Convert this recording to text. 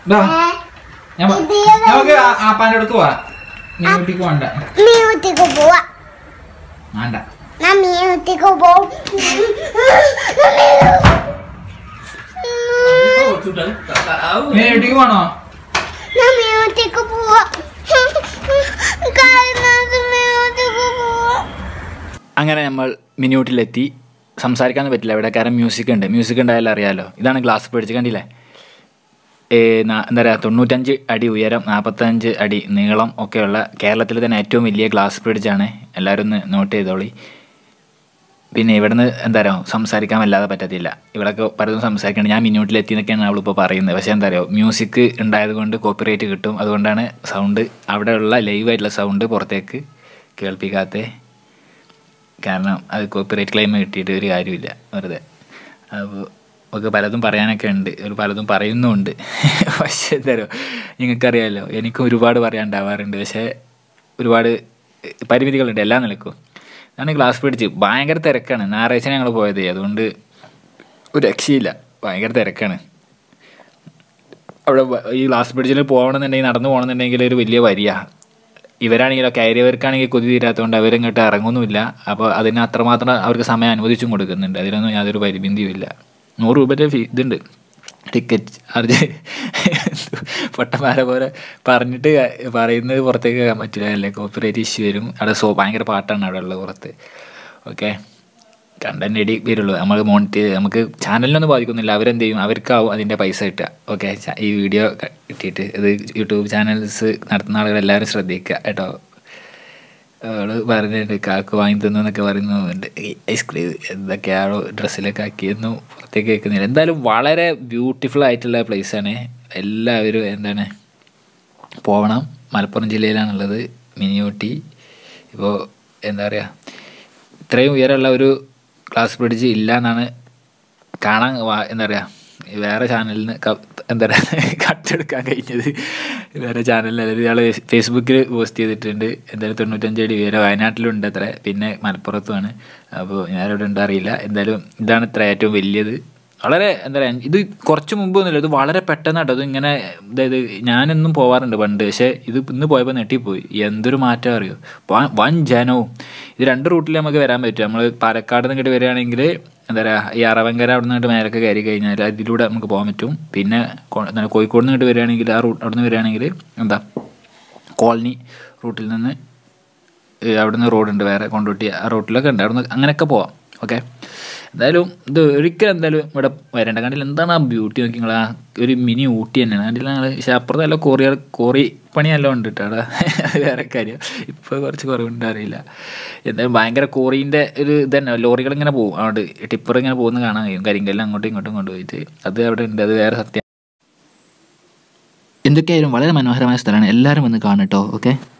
ബാ ഞാൻ വാ. നമുക്ക് ആ- ആപ്പാന്റെ അടുത്ത് പോവാ നീ വീട്ടിക്ക് വേണ്ട മീനുട്ടിക്ക് പോവാ വേണ്ട ഞാൻ മീനുട്ടിക്ക് പോവും നീ വീട്ടിക്ക് പോണോ ഞാൻ മീനുട്ടിക്ക് പോവാ കാരണം മീനുട്ടിക്ക് പോവാ അങ്ങനെ നമ്മൾ മിനിയൂട്ടിലെത്തി സംസാരിക്കാൻ പറ്റില്ല ഇവിടെ കാരണം മ്യൂസിക് ഉണ്ട് മ്യൂസിക് ഉണ്ടായാലും അറിയാലോ ഇതാണ് ഗ്ലാസ് പിടിച്ച് കണ്ടില്ലേ ഏ, നാ- എന്താ പറയുക തൊണ്ണൂറ്റഞ്ച് അടി ഉയരം നാൽപ്പത്തഞ്ച് അടി നീളം ഒക്കെയുള്ള കേരളത്തിലെ തന്നെ ഏറ്റവും വലിയ ഗ്ലാസ് ബ്രിഡ്ജാണ് എല്ലാവരും ഒന്ന് നോട്ട് ചെയ്തോളി പിന്നെ ഇവിടുന്ന് എന്താ പറയുക സംസാരിക്കാൻ വല്ലാതെ പറ്റത്തില്ല ഇവിടെയൊക്കെ പലതും സംസാരിക്കണം ഞാൻ മിനിയൂട്ടിലെത്തി എന്നൊക്കെയാണ് അവളിപ്പോൾ പറയുന്നത് പക്ഷേ എന്താ പറയുക മ്യൂസിക് ഉണ്ടായത് കൊണ്ട് കോപ്പിറൈറ്റ് കിട്ടും അതുകൊണ്ടാണ് സൗണ്ട് അവിടെയുള്ള ലൈവായിട്ടുള്ള സൗണ്ട് പുറത്തേക്ക് കേൾപ്പിക്കാത്തേ കാരണം അത് കോപ്പിറൈറ്റ് ക്ലെയിം കിട്ടിയിട്ട് ഒരു കാര്യമില്ല വെറുതെ അപ്പോൾ ഒക്കെ പലതും പറയാനൊക്കെ ഉണ്ട് ഒരു പലതും പറയുന്നുമുണ്ട് പക്ഷേ എന്താ പറയുക നിങ്ങൾക്കറിയാമല്ലോ എനിക്ക് ഒരുപാട് പറയാനുണ്ടാവാറുണ്ട് പക്ഷേ ഒരുപാട് പരിമിതികളുണ്ട് എല്ലാ നിലക്കും അതാണ് ഗ്ലാസ് പിടിച്ച് ഭയങ്കര തിരക്കാണ് ഞായറാഴ്ച ഞങ്ങൾ പോയത് അതുകൊണ്ട് ഒരു രക്ഷയില്ല ഭയങ്കര തിരക്കാണ് അവിടെ വ- ഈ ഗ്ലാസ് ബ്രിഡ്ജിൽ പോകണമെന്നുണ്ടെങ്കിൽ നടന്നു പോകണമെന്നുണ്ടെങ്കിൽ ഒരു വലിയ വരിയാണ് ഇവരാണെങ്കിലോ കയറിയവർക്കാണെങ്കിൽ കൊതി തീരാത്തതുകൊണ്ട് അവരിങ്ങോട്ട് ഇറങ്ങുന്നുമില്ല അപ്പോൾ അതിന് അത്രമാത്രം അവർക്ക് സമയം അനുവദിച്ചും കൊടുക്കുന്നുണ്ട് അതിലൊന്നും യാതൊരു പരിമിതിയും ഇല്ല നൂറ് രൂപയുടെ ഫീ ഇതുണ്ട് ടിക്കറ്റ് അത് പൊട്ടന്മാരെ പോലെ പറഞ്ഞിട്ട് പറയുന്നത് പുറത്തേക്ക് കേൾക്കാൻ പറ്റില്ല അല്ലേ കോപ്പിറൈറ്റ് ഇഷ്യൂ വരും അവിടെ സോ ഭയങ്കര പാട്ടാണ് അവിടെ ഉള്ളത് പുറത്ത് ഓക്കെ കണ്ടന്റ് എടി വരുള്ളൂ നമ്മൾ മോണിറ്റ് നമുക്ക് ചാനലിനൊന്നും ബാധിക്കുന്നില്ല അവരെന്ത് ചെയ്യും അവർക്കാവും അതിൻ്റെ പൈസ കിട്ടുക ഓക്കെ ഈ വീഡിയോ കിട്ടിയിട്ട് ഇത് യൂട്യൂബ് ചാനൽസ് നടത്തുന്ന ആളുകൾ എല്ലാവരും ശ്രദ്ധിക്കുക കേട്ടോ അവള് പറഞ്ഞിട്ടുണ്ട് കാക്ക് വാങ്ങി തന്നു എന്നൊക്കെ പറയുന്നുണ്ട് ഈ ഐസ്ക്രീം എന്തൊക്കെയാണോ ഡ്രസ്സിലൊക്കെ ആക്കിയെന്നു പുറത്തേക്ക് കേൾക്കുന്നില്ല എന്തായാലും വളരെ ബ്യൂട്ടിഫുൾ ആയിട്ടുള്ള പ്ലേസാണ് എല്ലാവരും എന്താണ് പോകണം മലപ്പുറം ജില്ലയിലാണുള്ളത് മിനിയൂട്ടി ഇപ്പോൾ എന്താ പറയുക ഇത്രയും ഉയരമുള്ള ഒരു ഗ്ലാസ് ബ്രിഡ്ജ് ഇല്ല എന്നാണ് കാണാൻ വാ- എന്താ പറയുക വേറെ ചാനലിൽ നിന്ന് ക- എന്താ പറയുക കട്ടെടുക്കാൻ കഴിഞ്ഞത് വേറെ ചാനലിൽ അതായത് ഇയാൾ ഫേസ്ബുക്കിൽ പോസ്റ്റ് ചെയ്തിട്ടുണ്ട് എന്തായാലും തൊണ്ണൂറ്റഞ്ച് അടി ഉയരം വയനാട്ടിലുണ്ട് അത്ര പിന്നെ മലപ്പുറത്തുമാണ് അപ്പോൾ ഞാനിവിടെ ഉണ്ട് അറിയില്ല എന്തായാലും ഇതാണ് ഇത്ര ഏറ്റവും വലിയത് വളരെ എന്താ പറയുക ഇത് കുറച്ച് മുമ്പ് ഒന്നുമില്ല ഇത് വളരെ പെട്ടെന്നാട്ടോ ഇത് ഇങ്ങനെ അതായത് ഞാനെന്നും പോവാറുണ്ട് പണ്ട് പക്ഷേ ഇത് ഇന്ന് പോയപ്പോൾ നെട്ടിപ്പോയി എന്തൊരു മാറ്റം അറിയോ വ- വൻ ജനവും ഇത് രണ്ട് റൂട്ടിൽ നമുക്ക് വരാൻ പറ്റും നമ്മൾ പാലക്കാട് നിന്ന് ഇങ്ങോട്ട് വരികയാണെങ്കിൽ എന്താ പറയുക ഈ അറവങ്കര അവിടെ നിന്നിട്ട് മേലൊക്കെ കയറി കഴിഞ്ഞാൽ അതിലൂടെ നമുക്ക് പോകാൻ പറ്റും പിന്നെ കൊ- എന്താണ് കോഴിക്കോട് നിന്ന് ഇങ്ങോട്ട് വരികയാണെങ്കിൽ ആ റൂട്ട് അവിടെ നിന്ന് വരികയാണെങ്കിൽ എന്താ കോളനി റൂട്ടിൽ നിന്ന് ഏ, അവിടുന്ന് റോഡുണ്ട് വേറെ കൊണ്ടോട്ടി ആ റോട്ടിലൊക്കെ ഉണ്ട് അവിടുന്ന് അങ്ങനെയൊക്കെ പോവാം ഓക്കെ എന്തായാലും ഇത് ഒരിക്കലും എന്തായാലും ഇവിടെ വരേണ്ട കണ്ടില്ല എന്താണ് ആ ബ്യൂട്ടി നോക്കി നിങ്ങൾ ആ ഒരു മിനി ഊട്ടി തന്നെയാണ് കണ്ടില്ല ഞങ്ങൾ പക്ഷെ അപ്പുറത്ത് നല്ല കോറിയ കോറി പണി എല്ലാം ഉണ്ട് കേട്ടോ അവിടെ അത് വേറെ കാര്യം ഇപ്പോൾ കുറച്ച് കുറവുണ്ട് അറിയില്ല എന്തായാലും ഭയങ്കര കോറീൻ്റെ ഒരു ഇത് തന്നെ ലോറികൾ ഇങ്ങനെ പോകും അവിടെ ടിപ്പർ ഇങ്ങനെ പോകുന്ന കാണാൻ കഴിയും കരിങ്കെല്ലാം അങ്ങോട്ടും ഇങ്ങോട്ടും കൊണ്ടുപോയിട്ട് അത് അവിടെ ഉണ്ട് അത് വേറെ സത്യം എന്തൊക്കെയായാലും വളരെ മനോഹരമായ സ്ഥലമാണ് എല്ലാവരും വന്ന് കാണട്ടോ ഓക്കെ